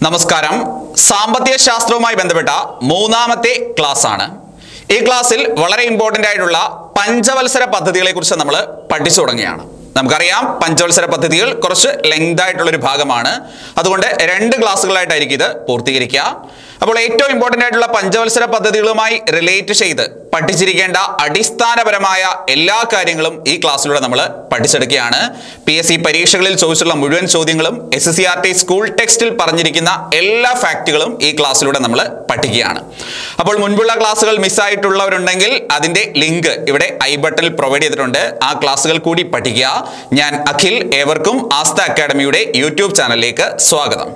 നമസ്കാരം സാമ്പത്തിക ശാസ്ത്രവുമായി ബന്ധപ്പെട്ട മൂന്നാമത്തെ ക്ലാസ് ആണ് ഈ ക്ലാസ്സിൽ വളരെ ഇമ്പോർട്ടൻ്റ് ആയിട്ടുള്ള പഞ്ചവത്സര പദ്ധതികളെ കുറിച്ച് നമ്മൾ പഠിച്ചു തുടങ്ങിയാണ് നമുക്കറിയാം പഞ്ചവത്സര പദ്ധതികൾ കുറച്ച് ലെങ്ത് ആയിട്ടുള്ള ഒരു ഭാഗമാണ് അതുകൊണ്ട് രണ്ട് ക്ലാസ്സുകളായിട്ടായിരിക്കും ഇത് പൂർത്തീകരിക്കുക അപ്പോൾ ഏറ്റവും ഇമ്പോർട്ടൻ്റ് ആയിട്ടുള്ള പഞ്ചവത്സര പദ്ധതികളുമായി റിലേറ്റ് ചെയ്ത് പഠിച്ചിരിക്കേണ്ട അടിസ്ഥാനപരമായ എല്ലാ കാര്യങ്ങളും ഈ ക്ലാസ്സിലൂടെ നമ്മൾ പഠിച്ചെടുക്കുകയാണ് പി എസ് സി പരീക്ഷകളിൽ ചോദിച്ചുള്ള മുഴുവൻ ചോദ്യങ്ങളും S S C R T school ടെക്സ്റ്റിൽ പറഞ്ഞിരിക്കുന്ന എല്ലാ ഫാക്റ്റുകളും ഈ ക്ലാസ്സിലൂടെ നമ്മൾ പഠിക്കുകയാണ് അപ്പോൾ മുൻപുള്ള ക്ലാസ്സുകൾ മിസ്സായിട്ടുള്ളവരുണ്ടെങ്കിൽ അതിന്റെ ലിങ്ക് ഇവിടെ ഐ ബട്ടണിൽ പ്രൊവൈഡ് ചെയ്തിട്ടുണ്ട് ആ ക്ലാസ്സുകൾ കൂടി പഠിക്കുക ഞാൻ അഖിൽ ഏവർക്കും ആസ്ത അക്കാഡമിയുടെ യൂട്യൂബ് ചാനലിലേക്ക് സ്വാഗതം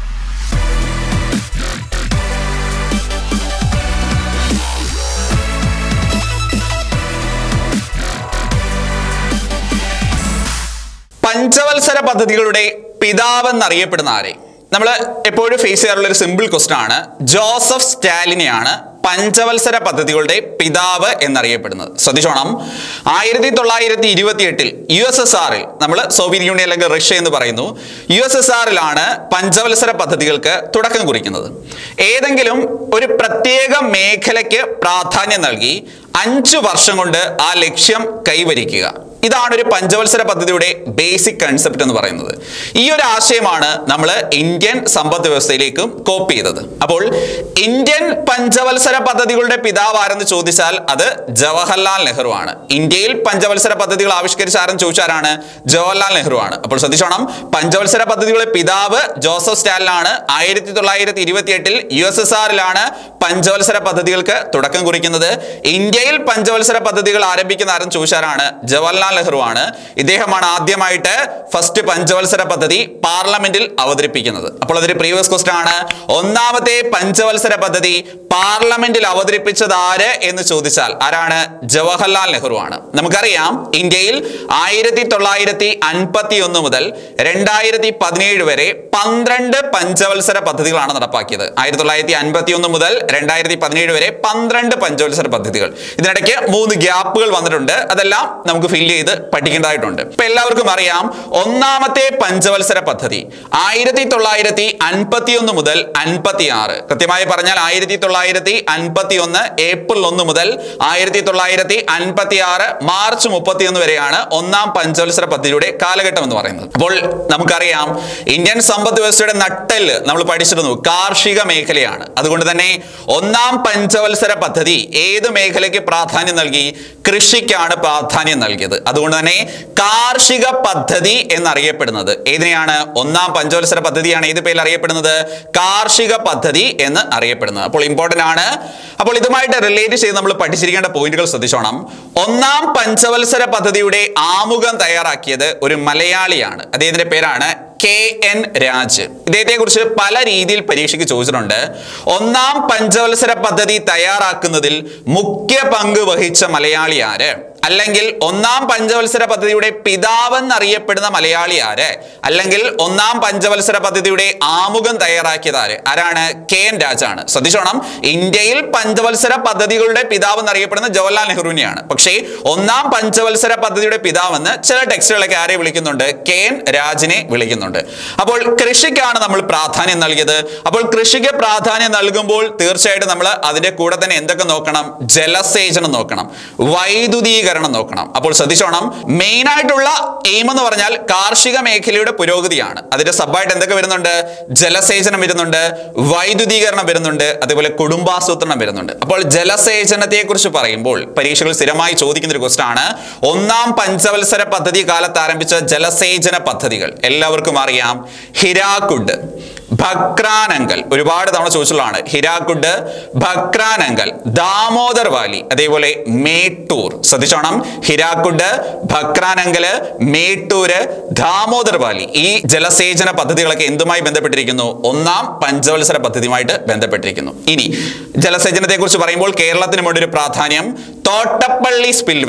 പഞ്ചവത്സര പദ്ധതികളുടെ പിതാവ് എന്നറിയപ്പെടുന്ന ആരെ നമ്മൾ എപ്പോഴും ഫേസ് ചെയ്യാറുള്ള ഒരു സിമ്പിൾ ക്വസ്റ്റൻ ആണ് ജോസഫ് സ്റ്റാലിനെയാണ് പഞ്ചവത്സര പദ്ധതികളുടെ പിതാവ് എന്നറിയപ്പെടുന്നത് ശ്രദ്ധിച്ചോണം ആയിരത്തി തൊള്ളായിരത്തി ഇരുപത്തി എട്ടിൽ യു എസ് എസ് ആറിൽ നമ്മൾ സോവിയറ്റ് യൂണിയൻ അല്ലെങ്കിൽ റഷ്യ എന്ന് പറയുന്നു യു എസ് എസ് ആറിലാണ് പഞ്ചവത്സര പദ്ധതികൾക്ക് തുടക്കം കുറിക്കുന്നത് ഏതെങ്കിലും ഒരു പ്രത്യേക മേഖലയ്ക്ക് പ്രാധാന്യം നൽകി അഞ്ചു വർഷം കൊണ്ട് ആ ലക്ഷ്യം കൈവരിക്കുക ഇതാണ് ഒരു പഞ്ചവത്സര പദ്ധതിയുടെ ബേസിക് കൺസെപ്റ്റ് എന്ന് പറയുന്നത് ഈ ഒരു ആശയമാണ് നമ്മൾ ഇന്ത്യൻ സമ്പദ് വ്യവസ്ഥയിലേക്കും കോപ്പി ചെയ്തത് അപ്പോൾ ഇന്ത്യൻ പഞ്ചവത്സര പദ്ധതികളുടെ പിതാവ് ആരെന്ന് ചോദിച്ചാൽ അത് ജവഹർലാൽ നെഹ്റു ആണ് ഇന്ത്യയിൽ പഞ്ചവത്സര പദ്ധതികൾ ആവിഷ്കരിച്ച ആരെന്ന് ചോദിച്ചാരാണ് ജവഹർലാൽ നെഹ്റു ആണ് അപ്പോൾ ശ്രദ്ധിച്ചോണം പഞ്ചവത്സര പദ്ധതികളുടെ പിതാവ് ജോസഫ് സ്റ്റാലിനാണ് ആയിരത്തി തൊള്ളായിരത്തി ഇരുപത്തി എട്ടിൽ യു എസ് എസ് ആറിലാണ് പഞ്ചവത്സര പദ്ധതികൾക്ക് തുടക്കം കുറിക്കുന്നത് ഇന്ത്യയിൽ പഞ്ചവത്സര പദ്ധതികൾ ആരംഭിക്കുന്ന ആരെന്ന് ചോദിച്ചാരാണ് ജവഹർലാൽ നെഹ്റു ആണ് ഇദ്ദേഹമാണ് ആദ്യമായിട്ട് ഫസ്റ്റ് പഞ്ചവത്സര പദ്ധതി പാർലമെന്റിൽ അവതരിപ്പിക്കുന്നത് അപ്പോൾ അതൊരു പ്രീവിയസ് ക്വസ്റ്റൻ ആണ് ഒന്നാമത്തെ പഞ്ചവത്സര പദ്ധതി പാർലമെന്റിൽ അവതരിപ്പിച്ചത് ആര് എന്ന് ചോദിച്ചാൽ ആരാണ് ജവഹർലാൽ നെഹ്റു ആണ് നമുക്കറിയാം ഇന്ത്യയിൽ ആയിരത്തി തൊള്ളായിരത്തി അൻപത്തി ഒന്ന് മുതൽ രണ്ടായിരത്തി പതിനേഴ് വരെ പന്ത്രണ്ട് പഞ്ചവത്സര പദ്ധതികളാണ് നടപ്പാക്കിയത് ആയിരത്തി തൊള്ളായിരത്തി അൻപത്തി ഒന്ന് മുതൽ രണ്ടായിരത്തി പതിനേഴ് വരെ പന്ത്രണ്ട് പഞ്ചവത്സര പദ്ധതികൾ ഇതിനിടയ്ക്ക് മൂന്ന് ഗ്യാപ്പുകൾ വന്നിട്ടുണ്ട് അതെല്ലാം നമുക്ക് ഫില്ല് ചെയ്ത് പഠിക്കേണ്ടതായിട്ടുണ്ട് ഇപ്പൊ എല്ലാവർക്കും അറിയാം ഒന്നാമത്തെ പഞ്ചവത്സര പദ്ധതി ആയിരത്തി തൊള്ളായിരത്തി അൻപത്തി ഒന്ന് മുതൽ അൻപത്തി ആറ് കൃത്യമായി പറഞ്ഞാൽ ആയിരത്തി തൊള്ളായിരത്തി അൻപത്തി ഒന്ന് ഏപ്രിൽ ഒന്ന് മുതൽ ആയിരത്തി തൊള്ളായിരത്തി അൻപത്തി ആറ് മാർച്ച് മുപ്പത്തി ഒന്ന് വരെയാണ് ഒന്നാം പഞ്ചവത്സര പദ്ധതിയുടെ കാലഘട്ടം എന്ന് പറയുന്നത് അപ്പോൾ നമുക്കറിയാം ഇന്ത്യൻ സമ്പദ് വ്യവസ്ഥയുടെ നട്ടെല്ല് നമ്മൾ പഠിച്ചിരുന്നു കാർഷിക മേഖലയാണ് അതുകൊണ്ട് തന്നെ ഒന്നാം പഞ്ചവത്സര പദ്ധതി ഏത് മേഖലയ്ക്ക് പ്രാധാന്യം നൽകി കൃഷിക്കാണ് പ്രാധാന്യം നൽകിയത് അതുകൊണ്ട് തന്നെ കാർഷിക പദ്ധതി എന്നറിയപ്പെടുന്നത് ഏതിനെയാണ് ഒന്നാം പഞ്ചവത്സര പദ്ധതിയാണ് ഏത് പേരിൽ അറിയപ്പെടുന്നത് കാർഷിക പദ്ധതി എന്ന് അറിയപ്പെടുന്നത് അപ്പോൾ ഇമ്പോർട്ടന്റ് ആണ് അപ്പോൾ ഇതുമായിട്ട് റിലേറ്റ് ചെയ്ത് നമ്മൾ പഠിച്ചിരിക്കേണ്ട പോയിന്റുകൾ ശ്രദ്ധിച്ചോണം ഒന്നാം പഞ്ചവത്സര പദ്ധതിയുടെ ആമുഖം തയ്യാറാക്കിയത് ഒരു മലയാളിയാണ് അദ്ദേഹത്തിന്റെ പേരാണ് കെ എൻ രാജ് ഇദ്ദേഹത്തെ കുറിച്ച് പല രീതിയിൽ പരീക്ഷയ്ക്ക് ചോദിച്ചിട്ടുണ്ട് ഒന്നാം പഞ്ചവത്സര പദ്ധതി തയ്യാറാക്കുന്നതിൽ മുഖ്യ പങ്ക് വഹിച്ച മലയാളി ആര് അല്ലെങ്കിൽ ഒന്നാം പഞ്ചവത്സര പദ്ധതിയുടെ പിതാവെന്നറിയപ്പെടുന്ന മലയാളി ആര് അല്ലെങ്കിൽ ഒന്നാം പഞ്ചവത്സര പദ്ധതിയുടെ ആമുഖം തയ്യാറാക്കിയത് ആര് ആരാണ് കെ എൻ രാജാണ് ശ്രദ്ധിച്ചോണം ഇന്ത്യയിൽ പഞ്ചവത്സര പദ്ധതികളുടെ പിതാവ് എന്നറിയപ്പെടുന്ന ജവഹർലാൽ നെഹ്റുവിനെയാണ് പക്ഷേ ഒന്നാം പഞ്ചവത്സര പദ്ധതിയുടെ പിതാവെന്ന് ചില ടെക്സ്റ്റുകളൊക്കെ ആരെ വിളിക്കുന്നുണ്ട് കെ എൻ രാജിനെ വിളിക്കുന്നുണ്ട് അപ്പോൾ കൃഷിക്കാണ് നമ്മൾ പ്രാധാന്യം നൽകിയത് അപ്പോൾ കൃഷിക്ക് പ്രാധാന്യം നൽകുമ്പോൾ തീർച്ചയായിട്ടും നമ്മൾ അതിന്റെ കൂടെ തന്നെ എന്തൊക്കെ നോക്കണം ജലസേചനം നോക്കണം വൈദ്യുതീകരണം നോക്കണം അപ്പോൾ ശ്രദ്ധിച്ചോണം മെയിൻ ആയിട്ടുള്ള എയിം എന്ന് പറഞ്ഞാൽ കാർഷിക മേഖലയുടെ പുരോഗതിയാണ് അതിന്റെ സബായിട്ട് എന്തൊക്കെ വരുന്നുണ്ട് ജലസേചനം വരുന്നുണ്ട് വൈദ്യുതീകരണം വരുന്നുണ്ട് അതേപോലെ കുടുംബാസൂത്രണം വരുന്നുണ്ട് അപ്പോൾ ജലസേചനത്തെ കുറിച്ച് പറയുമ്പോൾ പരീക്ഷകൾ സ്ഥിരമായി ചോദിക്കുന്ന ഒരു ക്വസ്റ്റൻ ആണ് ഒന്നാം പഞ്ചവത്സര പദ്ധതി കാലത്ത് ആരംഭിച്ച ജലസേചന പദ്ധതികൾ എല്ലാവർക്കും അറിയാം ഹിരാക്കുഡ് ഭക്രാനങ്കൽ ഒരുപാട് തവണ ചോദിച്ചുള്ളതാണ് ഹിരാക്കുഡ് ഭക്രാനങ്കൽ ദാമോദർ വാലി അതേപോലെ മേട്ടൂർ ശ്രദ്ധിച്ചോണം ഹിരാക്കുഡ് ഭക്രാനങ്കല് മേട്ടൂര് ദാമോദർ വാലി ഈ ജലസേചന പദ്ധതികളൊക്കെ എന്തുമായി ബന്ധപ്പെട്ടിരിക്കുന്നു ഒന്നാം പഞ്ചവത്സര പദ്ധതിയുമായിട്ട് ബന്ധപ്പെട്ടിരിക്കുന്നു ഇനി ജലസേചനത്തെ കുറിച്ച് പറയുമ്പോൾ കേരളത്തിന് വേണ്ടി ഒരു പ്രാധാന്യം തോട്ടപ്പള്ളി സ്പിൽവേ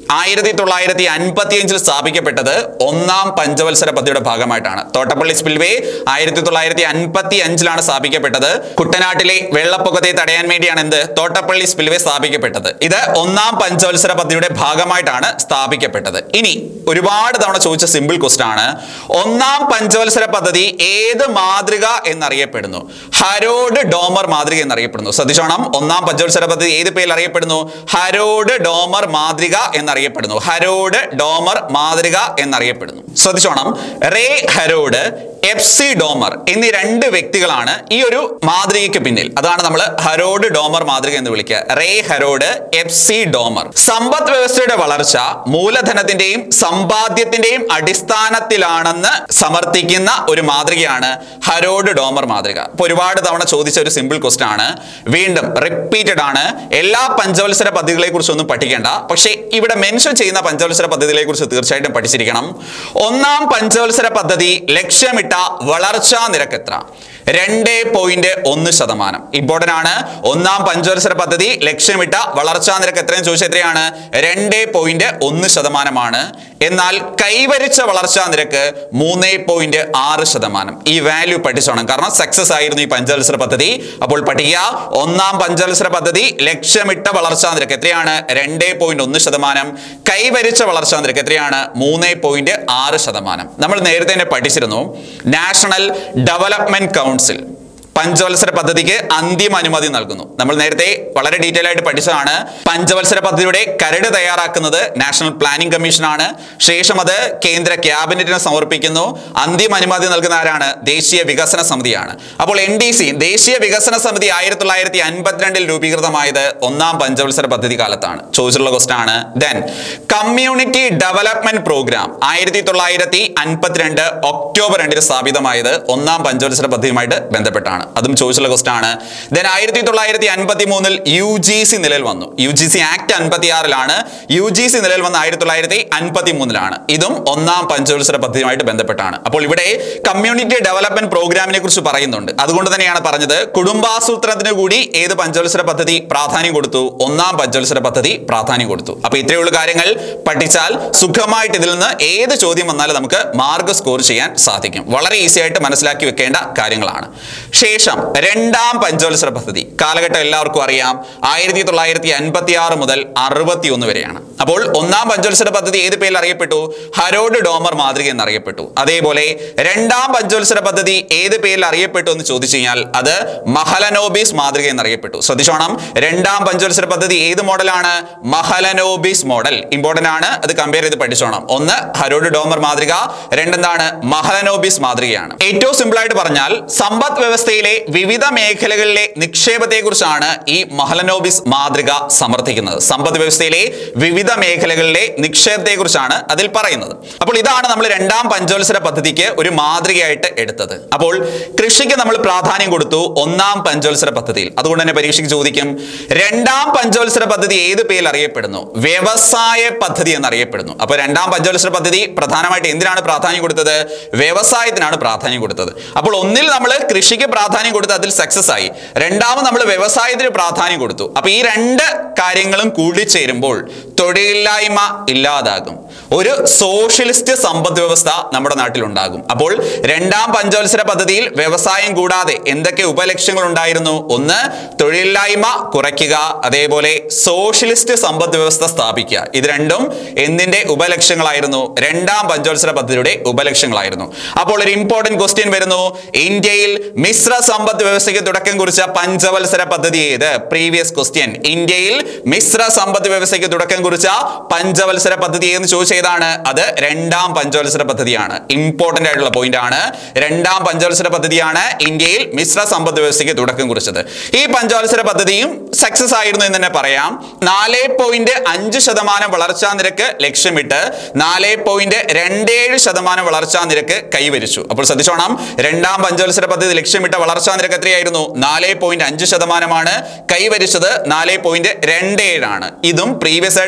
ആയിരത്തി തൊള്ളായിരത്തി അൻപത്തി അഞ്ചിൽ സ്ഥാപിക്കപ്പെട്ടത് ഒന്നാം പഞ്ചവത്സര പദ്ധതിയുടെ ഭാഗമായിട്ടാണ് തോട്ടപ്പള്ളി സ്പിൽവേ ആയിരത്തി തൊള്ളായിരത്തി അൻപത്തി അഞ്ചിലാണ് സ്ഥാപിക്കപ്പെട്ടത് കുട്ടനാട്ടിലെ വെള്ളപ്പൊക്കത്തെ തടയാൻ വേണ്ടിയാണ് എന്ത് തോട്ടപ്പള്ളി സ്പിൽവേ സ്ഥാപിക്കപ്പെട്ടത് ഇത് ഒന്നാം പഞ്ചവത്സര പദ്ധതിയുടെ ഭാഗമായിട്ടാണ് സ്ഥാപിക്കപ്പെട്ടത് ഇനി ഒരുപാട് തവണ ചോദിച്ച സിമ്പിൾ ക്വസ്റ്റൻ ആണ് ഒന്നാം പഞ്ചവത്സര പദ്ധതി ഏത് മാതൃക എന്നറിയപ്പെടുന്നു ഹരോഡ് ഡോമർ മാതൃക എന്നറിയപ്പെടുന്നു ശ്രദ്ധിച്ചോണം ഒന്നാം പഞ്ചവത്സര പദ്ധതി ഏത് പേരിൽ അറിയപ്പെടുന്നു ഹരോഡ് ഡോമർ മാതൃക എന്നറിയപ്പെടുന്നു ഹരോഡ് ഡോമർ മാതൃക എന്നറിയപ്പെടുന്നു ശ്രദ്ധിച്ചോണം Roy Harrod F C Domar എന്നീ രണ്ട് വ്യക്തികളാണ് ഈ ഒരു മാതൃകയ്ക്ക് പിന്നിൽ അതാണ് നമ്മൾ ഹരോഡ് ഡോമർ മാതൃക എന്ന് വിളിക്കുക Roy Harrod F C Domar സമ്പദ് വ്യവസ്ഥയുടെ വളർച്ച മൂലധനത്തിന്റെയും സമ്പാദ്യത്തിന്റെയും അടിസ്ഥാനത്തിലാണെന്ന് സമർത്ഥിക്കുന്ന ഒരു മാതൃകയാണ് ഹരോഡ് ഡോമർ മാതൃക അപ്പൊ ഒരുപാട് തവണ ചോദിച്ച ഒരു സിമ്പിൾ ക്വസ്റ്റൻ ആണ് വീണ്ടും റിപ്പീറ്റഡ് ആണ് എല്ലാ പഞ്ചവത്സര പദ്ധതികളെ കുറിച്ചൊന്നും പഠിക്കേണ്ട പക്ഷേ ഇവിടെ മെൻഷൻ ചെയ്യുന്ന പഞ്ചവത്സര പദ്ധതികളെ കുറിച്ച് തീർച്ചയായിട്ടും പഠിച്ചിരിക്കണം ഒന്നാം പഞ്ചവത്സര പദ്ധതി ലക്ഷ്യമിട്ട വളർച്ചാ നിരക്ക് എത്ര രണ്ട് പോയിന്റ് ഒന്ന് ശതമാനം ഇമ്പോർട്ടന്റ് ആണ് ഒന്നാം പഞ്ചവത്സര പദ്ധതി ലക്ഷ്യമിട്ട വളർച്ചാ നിരക്ക് എത്രയും ചോദിച്ചാൽ എത്രയാണ് രണ്ട് പോയിന്റ് ഒന്ന് ശതമാനമാണ് എന്നാൽ കൈവരിച്ച വളർച്ചാ നിരക്ക് മൂന്ന് പോയിന്റ് ആറ് ശതമാനം ഈ വാല്യൂ പഠിച്ചോണം കാരണം സക്സസ് ആയിരുന്നു ഈ പഞ്ചവത്സര പദ്ധതി അപ്പോൾ പഠിക്കുക ഒന്നാം പഞ്ചവത്സര പദ്ധതി ലക്ഷ്യമിട്ട വളർച്ചാ നിരക്ക് എത്രയാണ് രണ്ട് പോയിന്റ് ഒന്ന് ശതമാനം കൈവരിച്ച വളർച്ചാ നിരക്ക് എത്രയാണ് മൂന്ന് പോയിന്റ് ആറ് ശതമാനം നമ്മൾ നേരത്തെ തന്നെ പഠിച്ചിരുന്നു നാഷണൽ ഡെവലപ്മെന്റ് കൗൺസിൽ പഞ്ചവത്സര പദ്ധതിക്ക് അന്തിമ അനുമതി നൽകുന്നു നമ്മൾ നേരത്തെ വളരെ ഡീറ്റെയിൽ ആയിട്ട് പഠിച്ചതാണ് പഞ്ചവത്സര പദ്ധതിയുടെ കരട് തയ്യാറാക്കുന്നത് നാഷണൽ പ്ലാനിംഗ് കമ്മീഷൻ ആണ് ശേഷം അത് കേന്ദ്ര ക്യാബിനറ്റിന് സമർപ്പിക്കുന്നു അന്തിമ അനുമതി നൽകുന്ന ആരാണ് ദേശീയ വികസന സമിതിയാണ് അപ്പോൾ എൻ ഡി സി ദേശീയ വികസന സമിതി ആയിരത്തി തൊള്ളായിരത്തി അൻപത്തിരണ്ടിൽ രൂപീകൃതമായത് ഒന്നാം പഞ്ചവത്സര പദ്ധതി കാലത്താണ് ചോദിച്ചിട്ടുള്ള ക്വസ്റ്റൻ ആണ് ദെൻ കമ്മ്യൂണിറ്റി ഡെവലപ്മെന്റ് പ്രോഗ്രാം ആയിരത്തി തൊള്ളായിരത്തി അൻപത്തിരണ്ട് ഒക്ടോബർ രണ്ടിന് സ്ഥാപിതമായത് ഒന്നാം പഞ്ചവത്സര പദ്ധതിയുമായിട്ട് ബന്ധപ്പെട്ടാണ് അതും ചോദിച്ചുള്ള ക്വസ്റ്റൻ ആണ് ദെൻ ആയിരത്തി തൊള്ളായിരത്തി അൻപത്തി മൂന്നിൽ യു ജി സി നിലയിൽ വന്നു യു ജി സി ആക്ട് അൻപത്തി ആറിലാണ് യു ജി സി നിലയിൽ വന്ന ആയിരത്തി തൊള്ളായിരത്തി അൻപത്തി മൂന്നിലാണ് ഇതും ഒന്നാം പഞ്ചവത്സര പദ്ധതിയുമായിട്ട് ബന്ധപ്പെട്ടാണ് അപ്പോൾ ഇവിടെ കമ്മ്യൂണിറ്റി ഡെവലപ്മെന്റ് പ്രോഗ്രാമിനെ കുറിച്ച് പറയുന്നുണ്ട് അതുകൊണ്ട് തന്നെയാണ് പറഞ്ഞത് കുടുംബാസൂത്രണത്തിന് കൂടി ഏത് പഞ്ചവത്സര പദ്ധതി പ്രാധാന്യം കൊടുത്തു ഒന്നാം പഞ്ചവത്സര പദ്ധതി പ്രാധാന്യം കൊടുത്തു അപ്പൊ ഇത്രയുള്ള കാര്യങ്ങൾ പഠിച്ചാൽ സുഖമായിട്ട് ഇതിൽ നിന്ന് ഏത് ചോദ്യം വന്നാലും നമുക്ക് മാർക്ക് സ്കോർ ചെയ്യാൻ സാധിക്കും വളരെ ഈസി ആയിട്ട് മനസ്സിലാക്കി വെക്കേണ്ട കാര്യങ്ങളാണ് ശേഷം രണ്ടാം പഞ്ചവത്സര പദ്ധതി കാലഘട്ടം എല്ലാവർക്കും അറിയാം ആയിരത്തി തൊള്ളായിരത്തി അൻപത്തി ആറ് മുതൽ അറുപത്തി ഒന്ന് വരെയാണ് അപ്പോൾ ഒന്നാം പഞ്ചവത്സര പദ്ധതി ഏത് പേരിൽ അറിയപ്പെട്ടു ഹരോഡ് ഡോമർ മാതൃക എന്നറിയപ്പെട്ടു അതേപോലെ രണ്ടാം പഞ്ചവത്സര പദ്ധതി ഏത് പേരിൽ അറിയപ്പെട്ടു എന്ന് ചോദിച്ചു കഴിഞ്ഞാൽ അത് മഹലനോബിസ് മാതൃക എന്നറിയപ്പെട്ടു ശ്രദ്ധിച്ചോണം രണ്ടാം പഞ്ചവത്സര പദ്ധതി ഏത് മോഡലാണ് മഹലനോബിസ് മോഡൽ ഇമ്പോർട്ടന്റ് ആണ് അത് കമ്പയർ ചെയ്ത് പഠിച്ചോണം ഒന്ന് ഹരോഡ് ഡോമർ മാതൃക രണ്ടെന്താണ് മഹലനോബിസ് മാതൃകയാണ് ഏറ്റവും സിമ്പിൾ ആയിട്ട് പറഞ്ഞാൽ സമ്പദ് വ്യവസ്ഥയിലെ വിവിധ മേഖലകളിലെ നിക്ഷേപത്തെ കുറിച്ചാണ് ഈ മഹലനോബിസ് മാതൃക സമർത്ഥിക്കുന്നത് സമ്പദ് വ്യവസ്ഥയിലെ വിവിധ മേഖലകളിലെ നിക്ഷേപത്തെ കുറിച്ചാണ് അതിൽ പറയുന്നത് അപ്പോൾ ഇതാണ് നമ്മൾ രണ്ടാം പഞ്ചവത്സര പദ്ധതിക്ക് ഒരു മാതൃകയായിട്ട് എടുത്തത് അപ്പോൾ കൃഷിക്ക് നമ്മൾ പ്രാധാന്യം കൊടുത്തു ഒന്നാം പഞ്ചവത്സര പദ്ധതിയിൽ അതുകൊണ്ട് തന്നെ പരീക്ഷയ്ക്ക് ചോദിക്കും രണ്ടാം പഞ്ചവത്സര പദ്ധതി ഏത് പേരിൽ അറിയപ്പെടുന്നു വ്യവസായ പദ്ധതി എന്നറിയപ്പെടുന്നു അപ്പോൾ രണ്ടാം പഞ്ചവത്സര പദ്ധതി പ്രധാനമായിട്ട് എന്തിനാണ് പ്രാധാന്യം കൊടുത്തത് വ്യവസായത്തിനാണ് പ്രാധാന്യം കൊടുത്തത് അപ്പോൾ ഒന്നിൽ നമ്മൾ കൃഷിക്ക് പ്രാധാന്യം കൊടുത്ത് അതിൽ സക്സസ് ആയി രണ്ടാമത് നമ്മൾ വ്യവസായത്തിന് പ്രാധാന്യം കൊടുത്തു അപ്പൊ ഈ രണ്ട് കാര്യങ്ങളും കൂടിച്ചേരുമ്പോൾ തൊഴിലില്ലായ്മ ഇല്ലാതാകും ഒരു സോഷ്യലിസ്റ്റ് സമ്പദ് വ്യവസ്ഥ നമ്മുടെ നാട്ടിൽ ഉണ്ടാകും അപ്പോൾ രണ്ടാം പഞ്ചവത്സര പദ്ധതിയിൽ വ്യവസായം കൂടാതെ എന്തൊക്കെ ഉപലക്ഷ്യങ്ങൾ ഉണ്ടായിരുന്നു ഒന്ന് തൊഴിലില്ലായ്മ കുറയ്ക്കുക അതേപോലെ സോഷ്യലിസ്റ്റ് സമ്പദ് വ്യവസ്ഥ സ്ഥാപിക്കുക ഇത് രണ്ടും എന്തിന്റെ ഉപലക്ഷ്യങ്ങളായിരുന്നു രണ്ടാം പഞ്ചവത്സര പദ്ധതിയുടെ ഉപലക്ഷ്യങ്ങളായിരുന്നു അപ്പോൾ ഒരു ഇമ്പോർട്ടന്റ് ക്വസ്റ്റ്യൻ വരുന്നു ഇന്ത്യയിൽ മിശ്ര സമ്പദ് വ്യവസ്ഥയ്ക്ക് തുടക്കം കുറിച്ച പഞ്ചവത്സര പദ്ധതി ഏത് പ്രീവിയസ് ക്വസ്റ്റ്യൻ ഇന്ത്യയിൽ മിശ്ര സമ്പദ് വ്യവസ്ഥയ്ക്ക് തുടക്കം കുറിച്ച പഞ്ചവത്സര പദ്ധതി എന്ന് ചോദിച്ചതാണ് അത് രണ്ടാം പഞ്ചവത്സര പദ്ധതിയാണ് ഇമ്പോർട്ടന്റ് ആയിട്ടുള്ള പോയിന്റ് ആണ് രണ്ടാം പഞ്ചവത്സര പദ്ധതിയാണ് ഇന്ത്യയിൽ മിശ്ര സമ്പദ് വ്യവസ്ഥയ്ക്ക് തുടക്കം കുറിച്ചത് ഈ പഞ്ചവത്സര പദ്ധതിയും സക്സസ് ആയിരുന്നു എന്ന് തന്നെ പറയാം നാല് പോയിന്റ് അഞ്ച് ശതമാനം വളർച്ചാ നിരക്ക് ലക്ഷ്യമിട്ട് നാല് പോയിന്റ് രണ്ടേഴ് ശതമാനം വളർച്ചാ നിരക്ക് കൈവരിച്ചു അപ്പോൾ ശ്രദ്ധിച്ചോണം രണ്ടാം പഞ്ചവത്സര പദ്ധതി ലക്ഷ്യമിട്ട വളർച്ചാ നിരക്ക് എത്രയായിരുന്നു നാല് പോയിന്റ് അഞ്ച് ശതമാനമാണ് കൈവരിച്ചത് നാല് പോയിന്റ് രണ്ട് ഏഴാണ് ഇതും പ്രീവിയസ് ആയിട്ട്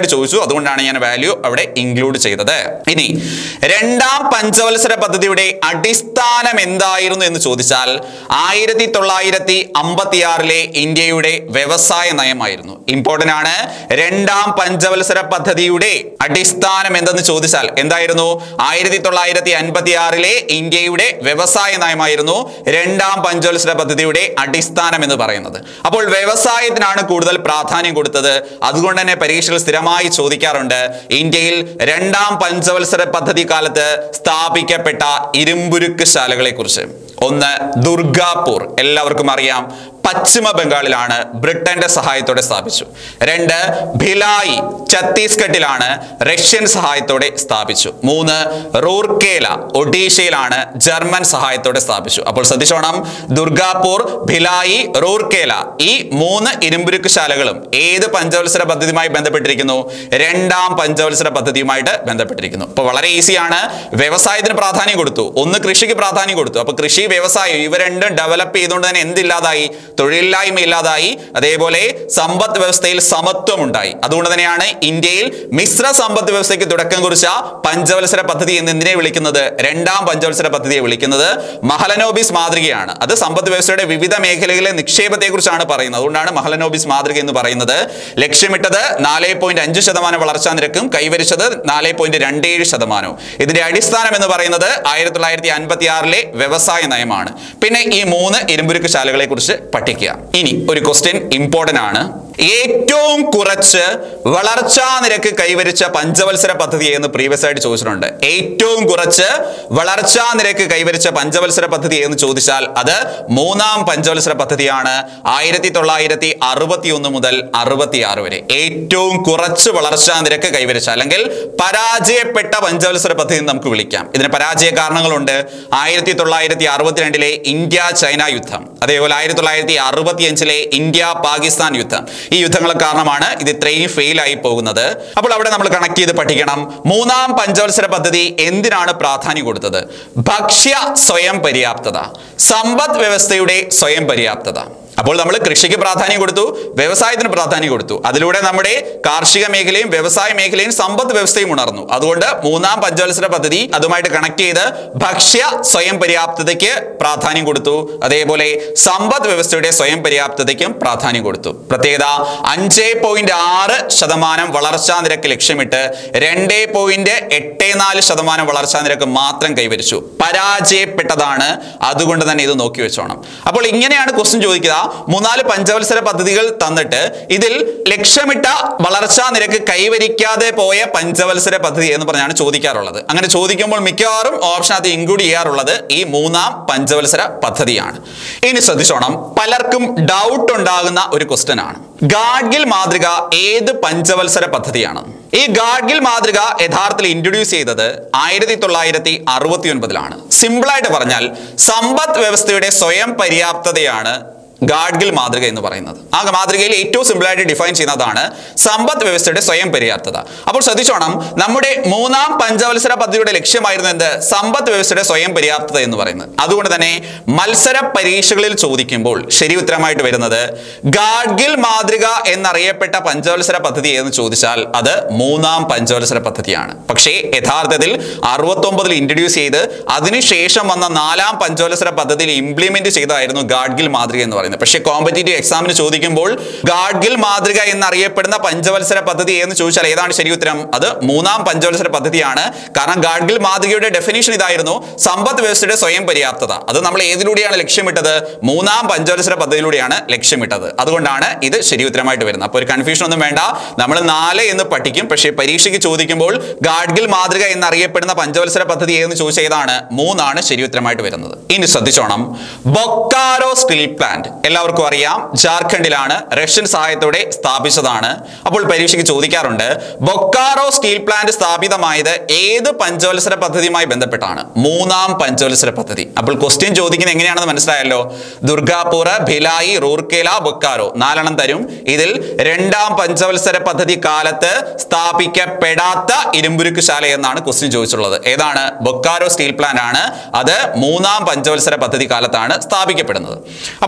ആയിട്ട് ചോദിച്ചു അതുകൊണ്ടാണ് ഞാൻ വാല്യൂ അവിടെ ഇൻക്ലൂഡ് ചെയ്തത് ഇനി രണ്ടാം പഞ്ചവത്സര പദ്ധതിയുടെ അടിസ്ഥാനം എന്തായിരുന്നു എന്ന് ചോദിച്ചാൽ ആയിരത്തി തൊള്ളായിരത്തി അമ്പത്തിയാറിലെ ഇന്ത്യയുടെ വ്യവസായ നയമായിരുന്നു ഇമ്പോർട്ടന്റ് ആണ് രണ്ടാം പഞ്ചവത്സര പദ്ധതിയുടെ അടിസ്ഥാനം എന്തെന്ന് ചോദിച്ചാൽ എന്തായിരുന്നു ആയിരത്തി തൊള്ളായിരത്തി അൻപത്തി ആറിലെ ഇന്ത്യയുടെ വ്യവസായ നയമായിരുന്നു രണ്ടാം പഞ്ചവത്സര പദ്ധതിയുടെ അടിസ്ഥാനം എന്ന് പറയുന്നത് അപ്പോൾ വ്യവസായത്തിനാണ് കൂടുതൽ പ്രാധാന്യം കൊടുത്തത് അതുകൊണ്ട് തന്നെ പരീക്ഷകൾ സ്ഥിരമായി ചോദിക്കാറുണ്ട് ഇന്ത്യയിൽ രണ്ടാം പഞ്ചവത്സര പദ്ധതി കാലത്ത് സ്ഥാപിക്കപ്പെട്ട ഇരുമ്പുരുക്ക് ശാലകളെ കുറിച്ച് ഒന്ന് ദുർഗാപൂർ എല്ലാവർക്കും അറിയാം പശ്ചിമ ബംഗാളിലാണ് ബ്രിട്ടന്റെ സഹായത്തോടെ സ്ഥാപിച്ചു രണ്ട് ഭിലായി ഛത്തീസ്ഗഡിലാണ് റഷ്യൻ സഹായത്തോടെ സ്ഥാപിച്ചു മൂന്ന് റൂർക്കേല ഒഡീഷയിലാണ് ജർമ്മൻ സഹായത്തോടെ സ്ഥാപിച്ചു അപ്പോൾ ശ്രദ്ധിച്ചോണം ദുർഗാപൂർ ഭിലായി റൂർക്കേല ഈ മൂന്ന് ഇരുമ്പുരുക്ക് ശാലകളും ഏത് പഞ്ചവത്സര പദ്ധതിയുമായി ബന്ധപ്പെട്ടിരിക്കുന്നു രണ്ടാം പഞ്ചവത്സര പദ്ധതിയുമായിട്ട് ബന്ധപ്പെട്ടിരിക്കുന്നു അപ്പോൾ വളരെ ഈസിയാണ് വ്യവസായത്തിന് പ്രാധാന്യം കൊടുത്തു ഒന്ന് കൃഷിക്ക് പ്രാധാന്യം കൊടുത്തു അപ്പോൾ കൃഷി വ്യവസായം ഇവ രണ്ടും ഡെവലപ്പ് ചെയ്തുകൊണ്ട് തന്നെ എന്തില്ലാതായി തൊഴിലില്ലായ്മ ഇല്ലാതായി അതേപോലെ സമ്പദ് വ്യവസ്ഥയിൽ സമത്വം ഉണ്ടായി അതുകൊണ്ട് തന്നെയാണ് ഇന്ത്യയിൽ മിശ്ര സമ്പദ് വ്യവസ്ഥയ്ക്ക് തുടക്കം കുറിച്ച പഞ്ചവത്സര പദ്ധതി എന്ന് എന്തിനെ വിളിക്കുന്നത് രണ്ടാം പഞ്ചവത്സര പദ്ധതിയെ വിളിക്കുന്നത് മഹലനോബിസ് മാതൃകയാണ് അത് സമ്പദ് വ്യവസ്ഥയുടെ വിവിധ മേഖലകളിലെ നിക്ഷേപത്തെ കുറിച്ചാണ് പറയുന്നത് അതുകൊണ്ടാണ് മഹലനോബിസ് മാതൃക എന്ന് പറയുന്നത് ലക്ഷ്യമിട്ടത് നാല് പോയിന്റ് അഞ്ച് ശതമാനം വളർച്ചാ നിരക്കും കൈവരിച്ചത് നാല് പോയിന്റ് രണ്ട് ഏഴ് ശതമാനവും ഇതിന്റെ അടിസ്ഥാനം എന്ന് പറയുന്നത് ആയിരത്തി തൊള്ളായിരത്തി അൻപത്തി ആറിലെ വ്യവസായ നയമാണ് പിന്നെ ഈ മൂന്ന് ഇരുമ്പുരുക്ക് ശാലകളെ കുറിച്ച് പഠിക്കുക ഇനി ഒരു ക്വസ്റ്റ്യൻ ഇമ്പോർട്ടന്റ് ആണ് ഏറ്റവും കുറച്ച് വളർച്ചാ നിരക്ക് കൈവരിച്ച പഞ്ചവത്സര പദ്ധതി എന്ന് പ്രീവിയസ് ആയിട്ട് ചോദിച്ചിട്ടുണ്ട് ഏറ്റവും കുറച്ച് വളർച്ചാ നിരക്ക് കൈവരിച്ച പഞ്ചവത്സര പദ്ധതി എന്ന് ചോദിച്ചാൽ അത് മൂന്നാം പഞ്ചവത്സര പദ്ധതിയാണ് ആയിരത്തി തൊള്ളായിരത്തി അറുപത്തി ഒന്ന് മുതൽ അറുപത്തി ആറ് വരെ ഏറ്റവും കുറച്ച് വളർച്ചാ നിരക്ക് കൈവരിച്ച അല്ലെങ്കിൽ പരാജയപ്പെട്ട പഞ്ചവത്സര പദ്ധതി എന്ന് നമുക്ക് വിളിക്കാം ഇതിന് പരാജയ കാരണങ്ങളുണ്ട് ആയിരത്തി തൊള്ളായിരത്തി അറുപത്തിരണ്ടിലെ ഇന്ത്യ ചൈന യുദ്ധം അതേപോലെ ആയിരത്തി തൊള്ളായിരത്തി അറുപത്തിയഞ്ചിലെ ഇന്ത്യ പാകിസ്ഥാൻ യുദ്ധം ഈ യുദ്ധങ്ങൾ കാരണമാണ് ഇത് ഇത്രയും ഫെയിൽ ആയി പോകുന്നത് അപ്പോൾ അവിടെ നമ്മൾ കണക്ട് ചെയ്ത് പഠിക്കണം മൂന്നാം പഞ്ചവത്സര പദ്ധതി എന്തിനാണ് പ്രാധാന്യം കൊടുത്തത് ഭക്ഷ്യ സ്വയം പര്യാപ്തത സമ്പദ് വ്യവസ്ഥയുടെ സ്വയം പര്യാപ്തത അപ്പോൾ നമ്മൾ കൃഷിക്ക് പ്രാധാന്യം കൊടുത്തു വ്യവസായത്തിന് പ്രാധാന്യം കൊടുത്തു അതിലൂടെ നമ്മുടെ കാർഷിക മേഖലയും വ്യവസായ മേഖലയും സമ്പദ് വ്യവസ്ഥയും ഉണർന്നു അതുകൊണ്ട് മൂന്നാം പഞ്ചവത്സര പദ്ധതി അതുമായിട്ട് കണക്ട് ചെയ്ത് ഭക്ഷ്യ സ്വയം പര്യാപ്തതയ്ക്ക് പ്രാധാന്യം കൊടുത്തു അതേപോലെ സമ്പദ് വ്യവസ്ഥയുടെ സ്വയം പര്യാപ്തതയ്ക്കും പ്രാധാന്യം കൊടുത്തു പ്രത്യേകത അഞ്ച് പോയിന്റ് ആറ് ശതമാനം വളർച്ചാ നിരക്ക് ലക്ഷ്യമിട്ട് രണ്ട് പോയിന്റ് എട്ട് നാല് ശതമാനം വളർച്ചാ നിരക്ക് മാത്രം കൈവരിച്ചു പരാജയപ്പെട്ടതാണ് അതുകൊണ്ട് തന്നെ ഇത് നോക്കി വെച്ചോണം അപ്പോൾ ഇങ്ങനെയാണ് ക്വസ്റ്റ്യൻ ചോദിക്കുക മൂന്നാല് പഞ്ചവത്സര പദ്ധതികൾ തന്നിട്ട് ഇതിൽ ലക്ഷ്യമിട്ട വളർച്ചാ നിരക്ക് കൈവരിക്കാതെ പോയ പഞ്ചവത്സര പദ്ധതി എന്ന് പറഞ്ഞാണ് ചോദിക്കാറുള്ളത് അങ്ങനെ ചോദിക്കുമ്പോൾ മിക്കവാറും ഓപ്ഷൻ അത് ഇൻക്ലൂഡ് ചെയ്യാറുള്ളത് ഈ മൂന്നാം പഞ്ചവത്സര പദ്ധതിയാണ് ഇനി ശ്രദ്ധിച്ചോണം പലർക്കും ഡൗട്ട് ഉണ്ടാകുന്ന ഒരു ക്വസ്റ്റ്യൻ ആണ് ഗാഡ്ഗിൽ മാതൃക ഏത് പഞ്ചവത്സര പദ്ധതിയാണ് ഈ ഗാഡ്ഗിൽ മാതൃക യഥാർത്ഥത്തിൽ ഇൻട്രൊഡ്യൂസ് ചെയ്തത് ആയിരത്തി തൊള്ളായിരത്തി അറുപത്തി ഒൻപതിലാണ് സിമ്പിളായിട്ട് പറഞ്ഞാൽ സമ്പദ് വ്യവസ്ഥയുടെ സ്വയം പര്യാപ്തതയാണ് ഗാഡ്ഗിൽ മാതൃക എന്ന് പറയുന്നത് ആ മാതൃകയിൽ ഏറ്റവും സിമ്പിൾ ആയിട്ട് ഡിഫൈൻ ചെയ്യുന്നതാണ് സമ്പദ് വ്യവസ്ഥയുടെ സ്വയം പര്യാപ്തത അപ്പോൾ ശ്രദ്ധിച്ചോണം നമ്മുടെ മൂന്നാം പഞ്ചവത്സര പദ്ധതിയുടെ ലക്ഷ്യമായിരുന്നു എന്ത് സമ്പദ് വ്യവസ്ഥയുടെ സ്വയം പര്യാപ്തത എന്ന് പറയുന്നത് അതുകൊണ്ട് തന്നെ മത്സര പരീക്ഷകളിൽ ചോദിക്കുമ്പോൾ ശരി ഉത്തരമായിട്ട് വരുന്നത് ഗാഡ്ഗിൽ മാതൃക എന്നറിയപ്പെട്ട പഞ്ചവത്സര പദ്ധതി എന്ന് ചോദിച്ചാൽ അത് മൂന്നാം പഞ്ചവത്സര പദ്ധതിയാണ് പക്ഷേ യഥാർത്ഥത്തിൽ അറുപത്തൊമ്പതിൽ ഇൻട്രൊഡ്യൂസ് ചെയ്ത് അതിനുശേഷം വന്ന നാലാം പഞ്ചവത്സര പദ്ധതിയിൽ ഇംപ്ലിമെന്റ് ചെയ്തതായിരുന്നു ഗാഡ്ഗിൽ മാതൃക എന്ന് പറയുന്നത് പക്ഷേ കോമ്പറ്റേറ്റീവ് എക്സാമിന് ചോദിക്കുമ്പോൾ ഗാഡ്ഗിൽ മാതൃക എന്നറിയപ്പെടുന്ന പഞ്ചവത്സര പദ്ധതി എന്ന് ചോദിച്ചാൽ ഏതാണ് ശരി ഉത്തരം അത് മൂന്നാം പഞ്ചവത്സര പദ്ധതിയാണ് കാരണം ഗാഡ്ഗിൽ മാതൃകയുടെ ഡെഫിനേഷൻ ഇതായിരുന്നു സമ്പദ് വ്യവസ്ഥയുടെ സ്വയം പര്യാപ്തത അത് നമ്മൾ ഏതിലൂടെയാണ് ലക്ഷ്യമിട്ടത് മൂന്നാം പഞ്ചവത്സര പദ്ധതിയിലൂടെയാണ് ലക്ഷ്യമിട്ടത് അതുകൊണ്ടാണ് ഇത് ശരി ഉത്തരമായിട്ട് വരുന്നത് അപ്പോൾ ഒരു കൺഫ്യൂഷൻ ഒന്നും വേണ്ട നമ്മൾ നാല് എന്ന് പഠിക്കും പക്ഷേ പരീക്ഷയ്ക്ക് ചോദിക്കുമ്പോൾ ഗാഡ്ഗിൽ മാതൃക എന്നറിയപ്പെടുന്ന പഞ്ചവത്സര പദ്ധതി ഏതെന്ന് ചോദിച്ച ഏതാണ് മൂന്നാണ് ശരി ഉത്തരമായിട്ട് വരുന്നത് ഇനി ശ്രദ്ധിച്ചോണം ബൊക്കാരോ സ്റ്റീൽ പ്ലാന്റ് എല്ലാവർക്കും അറിയാം ജാർഖണ്ഡിലാണ് റഷ്യൻ സഹായത്തോടെ സ്ഥാപിച്ചതാണ് അപ്പോൾ പരീക്ഷയ്ക്ക് ചോദിക്കാറുണ്ട് ബൊക്കാറോ സ്റ്റീൽ പ്ലാന്റ് സ്ഥാപിതമായത് ഏത് പഞ്ചവത്സര പദ്ധതിയുമായി ബന്ധപ്പെട്ടാണ് മൂന്നാം പഞ്ചവത്സര പദ്ധതി അപ്പോൾ ക്വസ്റ്റ്യൻ ചോദിക്കുന്നത് എങ്ങനെയാണെന്ന് മനസ്സിലായല്ലോ ദുർഗാപൂർ ഭിലായി റൂർക്കേല ബൊക്കാറോ നാലെണ്ണം തരും ഇതിൽ രണ്ടാം പഞ്ചവത്സര പദ്ധതി കാലത്ത് സ്ഥാപിക്കപ്പെടാത്ത ഇരുമ്പുരുക്ക് ശാല എന്നാണ് ക്വസ്റ്റ്യൻ ചോദിച്ചിട്ടുള്ളത് ഏതാണ് ബൊക്കാരോ സ്റ്റീൽ പ്ലാന്റ് ആണ് അത് മൂന്നാം പഞ്ചവത്സര പദ്ധതി കാലത്താണ് സ്ഥാപിക്കപ്പെടുന്നത് അപ്പോൾ ഞാൻ പറഞ്ഞ